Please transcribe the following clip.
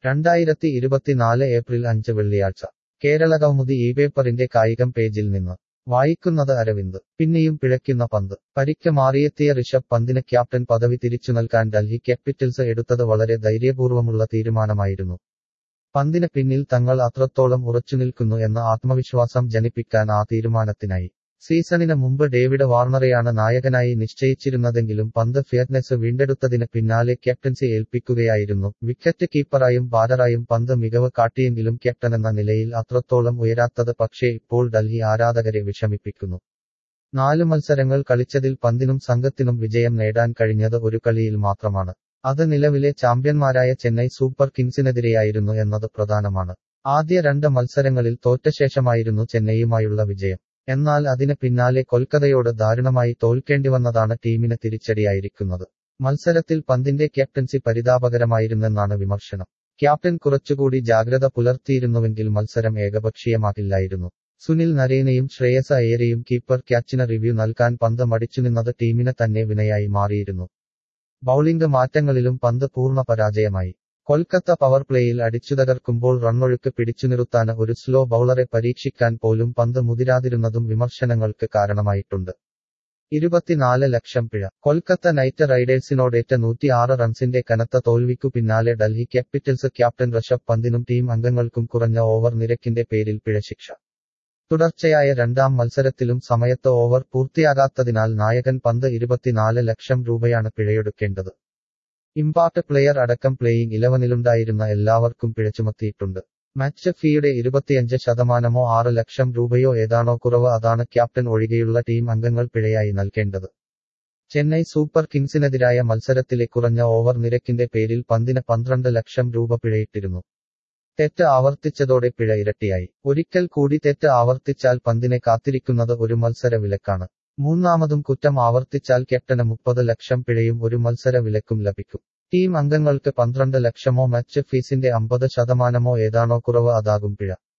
രണ്ടായിരത്തി ഇരുപത്തിനാല് ഏപ്രിൽ അഞ്ച് വെള്ളിയാഴ്ച കേരളകൗമുദി ഈ പേപ്പറിന്റെ കായികം പേജിൽ നിന്ന് വായിക്കുന്നത് അരവിന്ദ് പിന്നെയും പിഴയ്ക്കുന്ന പന്ത് പരിക്ക് മാറിയെത്തിയ ഋഷഭ് പന്തിന് ക്യാപ്റ്റൻ പദവി തിരിച്ചു നൽകാൻ ഡൽഹി ക്യാപിറ്റൽസ് എടുത്തത് വളരെ ധൈര്യപൂർവ്വമുള്ള തീരുമാനമായിരുന്നു പന്തിന് പിന്നിൽ തങ്ങൾ അത്രത്തോളം ഉറച്ചുനിൽക്കുന്നു എന്ന ആത്മവിശ്വാസം ജനിപ്പിക്കാൻ ആ തീരുമാനത്തിനായി സീസണിന് മുമ്പ് ഡേവിഡ് വാർണറെയാണ് നായകനായി നിശ്ചയിച്ചിരുന്നതെങ്കിലും പന്ത് ഫിയറ്റ്നെസ് വീണ്ടെടുത്തതിന് പിന്നാലെ ക്യാപ്റ്റൻസി ഏൽപ്പിക്കുകയായിരുന്നു വിക്കറ്റ് കീപ്പറായും ബാലറായും പന്ത് മികവ് കാട്ടിയെങ്കിലും ക്യാപ്റ്റനെന്ന നിലയിൽ അത്രത്തോളം ഉയരാത്തത് പക്ഷേ ഇപ്പോൾ ഡൽഹി ആരാധകരെ വിഷമിപ്പിക്കുന്നു നാല് മത്സരങ്ങൾ കളിച്ചതിൽ പന്തിനും സംഘത്തിനും വിജയം നേടാൻ കഴിഞ്ഞത് ഒരു കളിയിൽ മാത്രമാണ് അത് നിലവിലെ ചാമ്പ്യന്മാരായ ചെന്നൈ സൂപ്പർ കിങ്സിനെതിരെയായിരുന്നു എന്നത് പ്രധാനമാണ് ആദ്യ രണ്ട് മത്സരങ്ങളിൽ തോറ്റ ശേഷമായിരുന്നു ചെന്നൈയുമായുള്ള വിജയം എന്നാൽ അതിന് പിന്നാലെ കൊൽക്കത്തയോട് ദാരുണമായി തോൽക്കേണ്ടി വന്നതാണ് ടീമിന് തിരിച്ചടിയായിരിക്കുന്നത് മത്സരത്തിൽ പന്തിന്റെ ക്യാപ്റ്റൻസി പരിതാപകരമായിരുന്നെന്നാണ് വിമർശനം ക്യാപ്റ്റൻ കുറച്ചുകൂടി ജാഗ്രത പുലർത്തിയിരുന്നുവെങ്കിൽ മത്സരം ഏകപക്ഷീയമാകില്ലായിരുന്നു സുനിൽ നരേനയും ശ്രേയസ അയ്യരെയും കീപ്പർ ക്യാച്ചിന് റിവ്യൂ നൽകാൻ പന്ത് മടിച്ചുനിന്നത് ടീമിന് തന്നെ വിനയായി മാറിയിരുന്നു ബൌളിംഗ് മാറ്റങ്ങളിലും പന്ത് പൂർണ്ണ പരാജയമായി കൊൽക്കത്ത പവർ പ്ലേയിൽ അടിച്ചുതകർക്കുമ്പോൾ റണ്ണൊഴുക്ക് പിടിച്ചുനിർത്താന് ഒരു സ്ലോ ബൌളറെ പരീക്ഷിക്കാൻ പോലും പന്ത് മുതിരാതിരുന്നതും വിമർശനങ്ങൾക്ക് കാരണമായിട്ടുണ്ട് ഇരുപത്തിനാല് ലക്ഷം പിഴ കൊൽക്കത്ത നൈറ്റ് റൈഡേഴ്സിനോടേറ്റ നൂറ്റിയാറ് റൺസിന്റെ കനത്ത തോൽവിക്കു പിന്നാലെ ഡൽഹി ക്യാപിറ്റൽസ് ക്യാപ്റ്റൻ ഋഷഭ് പന്തിനും ടീം അംഗങ്ങൾക്കും കുറഞ്ഞ ഓവർ നിരക്കിന്റെ പേരിൽ പിഴശിക്ഷ തുടർച്ചയായ രണ്ടാം മത്സരത്തിലും സമയത്ത് ഓവർ പൂർത്തിയാകാത്തതിനാൽ നായകൻ പന്ത് ഇരുപത്തിനാല് ലക്ഷം രൂപയാണ് പിഴയൊടുക്കേണ്ടത് ഇമ്പാക്ട് പ്ലെയർ അടക്കം പ്ലേയിങ് ഇലവനിലുണ്ടായിരുന്ന എല്ലാവർക്കും പിഴ ചുമത്തിയിട്ടുണ്ട് മാച്ച് ഫീയുടെ ഇരുപത്തിയഞ്ച് ശതമാനമോ ആറ് ലക്ഷം രൂപയോ ഏതാണോ കുറവ് അതാണ് ക്യാപ്റ്റൻ ഒഴികെയുള്ള ടീം അംഗങ്ങൾ പിഴയായി നൽകേണ്ടത് ചെന്നൈ സൂപ്പർ കിങ്സിനെതിരായ മത്സരത്തിലെ കുറഞ്ഞ ഓവർ നിരക്കിന്റെ പേരിൽ പന്തിന് പന്ത്രണ്ട് ലക്ഷം രൂപ പിഴയിട്ടിരുന്നു തെറ്റ് ആവർത്തിച്ചതോടെ പിഴ ഇരട്ടിയായി ഒരിക്കൽ കൂടി തെറ്റ് ആവർത്തിച്ചാൽ പന്തിനെ കാത്തിരിക്കുന്നത് ഒരു മത്സര വിലക്കാണ് മൂന്നാമതും കുറ്റം ആവർത്തിച്ചാൽ ക്യാപ്റ്റന് മുപ്പത് ലക്ഷം പിഴയും ഒരു മത്സര വിലക്കും ലഭിക്കും ടീം അംഗങ്ങൾക്ക് പന്ത്രണ്ട് ലക്ഷമോ മാച്ച് ഫീസിന്റെ അമ്പത് ശതമാനമോ ഏതാണോ കുറവ് അതാകും പിഴ